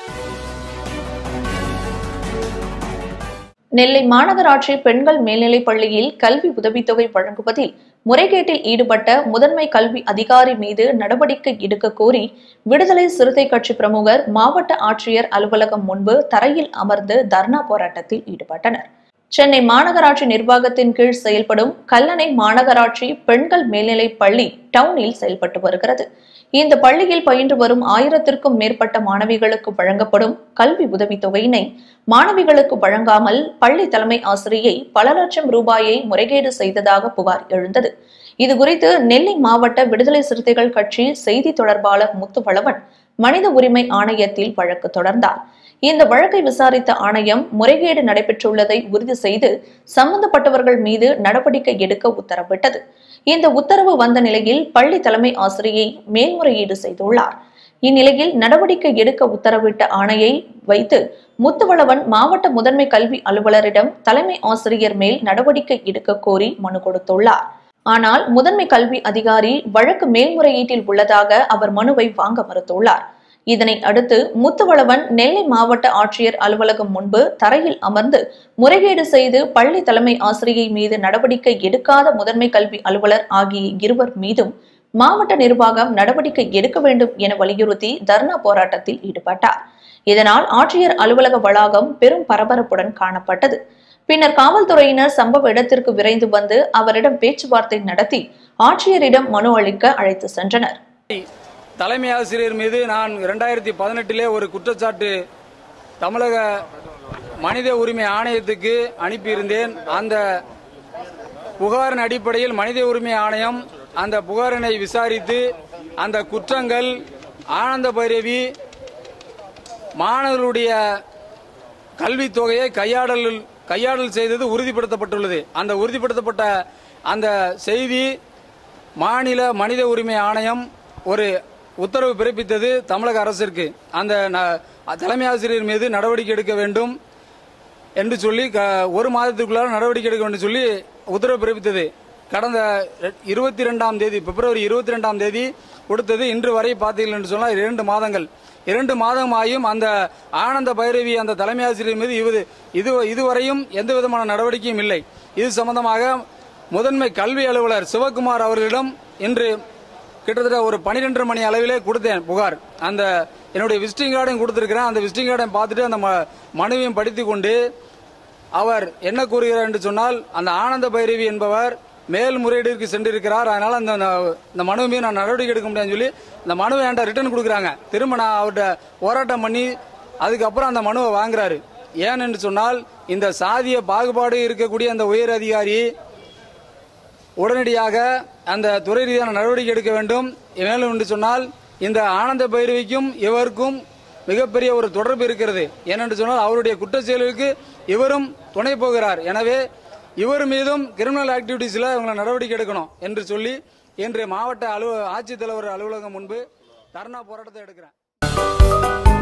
நெல்லை மாநகராட்சி பெண்கள் மேல்நிலைப் பள்ளியில் கல்வி உதவித்தொகை வழங்குவதில் முறைகேட்டில் ஈடுபட்ட முதன்மை கல்வி அதிகாரி மீது நடவடிக்கை எடுக்க கோரி விடுதலை சிறுத்தை கட்சி பிரமுகர் மாவட்ட ஆட்சியர் அலுவலகம் முன்பு தரையில் அமர்ந்து தர்ணா போராட்டத்தில் ஈடுபட்டனர் சென்னை மாநகராட்சி நிர்வாகத்தின் கீழ் செயல்படும் கல்லணை மாநகராட்சி பெண்கள் மேல்நிலைப் பள்ளி டவுனில் செயல்பட்டு வருகிறது இந்த பள்ளியில் பயின்று வரும் ஆயிரத்திற்கும் மேற்பட்ட மாணவிகளுக்கு வழங்கப்படும் கல்வி உதவித்தொகையினை மாணவிகளுக்கு வழங்காமல் பள்ளி தலைமை ஆசிரியை பல லட்சம் ரூபாயை முறைகேடு செய்ததாக புகார் எழுந்தது இதுகுறித்து நெல்லை மாவட்ட விடுதலை சிறுத்தைகள் கட்சி செய்தி தொடர்பாளர் முத்துவளவன் மனித உரிமை ஆணையத்தில் வழக்கு தொடர்ந்தார் இந்த வழக்கை விசாரித்த ஆணையம் முறைகேடு நடைபெற்றுள்ளதை உறுதி செய்து சம்பந்தப்பட்டவர்கள் மீது நடவடிக்கை எடுக்க உத்தரவிட்டது இந்த உத்தரவு வந்த நிலையில் பள்ளி தலைமை ஆசிரியை மேல்முறையீடு செய்துள்ளார் இந்நிலையில் நடவடிக்கை எடுக்க உத்தரவிட்ட ஆணையை வைத்து முத்துவளவன் மாவட்ட முதன்மை கல்வி அலுவலரிடம் தலைமை ஆசிரியர் மேல் நடவடிக்கை எடுக்க கோரி மனு கொடுத்துள்ளார் ஆனால் முதன்மை கல்வி அதிகாரி வழக்கு மேல்முறையீட்டில் உள்ளதாக அவர் மனுவை வாங்க மறுத்துள்ளார் இதனை அடுத்து முத்துவளவன் நெல்லை மாவட்ட ஆட்சியர் அலுவலகம் முன்பு தரையில் அமர்ந்து முறைகேடு செய்து பள்ளி தலைமை ஆசிரியை மீது நடவடிக்கை எடுக்காத முதன்மை கல்வி அலுவலர் ஆகிய இருவர் மீதும் மாவட்ட நிர்வாகம் நடவடிக்கை எடுக்க வேண்டும் என வலியுறுத்தி தர்ணா போராட்டத்தில் ஈடுபட்டார் இதனால் ஆட்சியர் அலுவலக வளாகம் பெரும் பரபரப்புடன் காணப்பட்டது பின்னர் காவல்துறையினர் சம்பவ இடத்திற்கு விரைந்து வந்து அவரிடம் பேச்சுவார்த்தை நடத்தி ஆட்சியரிடம் மனு அளிக்க அழைத்து சென்றனர் தலைமை ஆசிரியர் மீது நான் இரண்டாயிரத்தி பதினெட்டிலே ஒரு குற்றச்சாட்டு தமிழக மனித உரிமை ஆணையத்துக்கு அனுப்பியிருந்தேன் அந்த புகாரின் அடிப்படையில் மனித உரிமை ஆணையம் அந்த புகாரினை விசாரித்து அந்த குற்றங்கள் ஆனந்த பைரவி மாணவர்களுடைய கல்வித் தொகையை கையாடல் கையாடல் செய்தது உறுதிப்படுத்தப்பட்டுள்ளது அந்த உறுதிப்படுத்தப்பட்ட அந்த செய்தி மாநில மனித உரிமை ஆணையம் ஒரு உத்தரவு பிறப்பித்தது தமிழக அரசிற்கு அந்த ந- தலைமை ஆசிரியர் மீது நடவடிக்கை எடுக்க வேண்டும் என்று சொல்லி க- ஒரு மாதத்துக்குள்ளார நடவடிக்கை எடுக்க வேண்டும் சொல்லி உத்தரவு பிறப்பித்தது கடந்த இருபத்தி ரெண்டாம் தேதி பிப்ரவரி இருபத்தி ரெண்டாம் தேதி கொடுத்தது இன்று வரை பார்த்தீர்கள் என்று சொன்னால் இரண்டு மாதங்கள் இரண்டு மாதமாயும் அந்த ஆனந்த பைரவி அந்த தலைமை ஆசிரியர் மீது இது இது இதுவரையும் எந்த விதமான நடவடிக்கையும் இல்லை இது சம்பந்தமாக முதன்மை கல்வி அலுவலர் சிவகுமார் அவர்களிடம் இன்று கிட்டத்தட்ட ஒரு பனிரெண்டரை மணி அளவிலே கொடுத்தேன் புகார் அந்த என்னுடைய விசிட்டிங் கார்டையும் கொடுத்திருக்கிறேன் அந்த விசிட்டிங் கார்டையும் பார்த்துட்டு அந்த ம- மனுவையும் படித்துக் கொண்டு அவர் என்ன கூறுகிறார் என்று சொன்னால் அந்த ஆனந்த பைரவி என்பவர் மேல்முறையீட்டிற்கு சென்றிருக்கிறார் அதனால அந்த ந- இந்த மனு மீது நான் நடவடிக்கை எடுக்க முடியாதுன்னு சொல்லி இந்த மனுவை என்கிட்ட ரிட்டர்ன் கொடுக்குறாங்க திரும்ப நான் அவர்கிட்ட போராட்டம் பண்ணி அதுக்கப்புறம் அந்த மனுவை வாங்குறாரு ஏன் என்று சொன்னால் இந்த சாதிய பாகுபாடு இருக்கக்கூடிய அந்த உயர் அதிகாரி உடனடியாக அந்த துறை ரீதியான நடவடிக்கை எடுக்க வேண்டும் மேலும் என்று சொன்னால் இந்த ஆனந்த பைரவிக்கும் இவருக்கும் மிகப்பெரிய ஒரு தொடர்பு இருக்கிறது ஏனென்று சொன்னால் அவருடைய குற்ற செயலுக்கு இவரும் துணை போகிறார் எனவே இவர் மீதும் கிரிமினல் ஆக்டிவிட்டீஸ்ல இவங்களை நடவடிக்கை எடுக்கணும் என்று சொல்லி இன்று மாவட்ட அலுவ ஆட்சித்தலைவர் அலுவலகம் முன்பு தர்ணா போராட்டத்தை எடுக்கிறேன்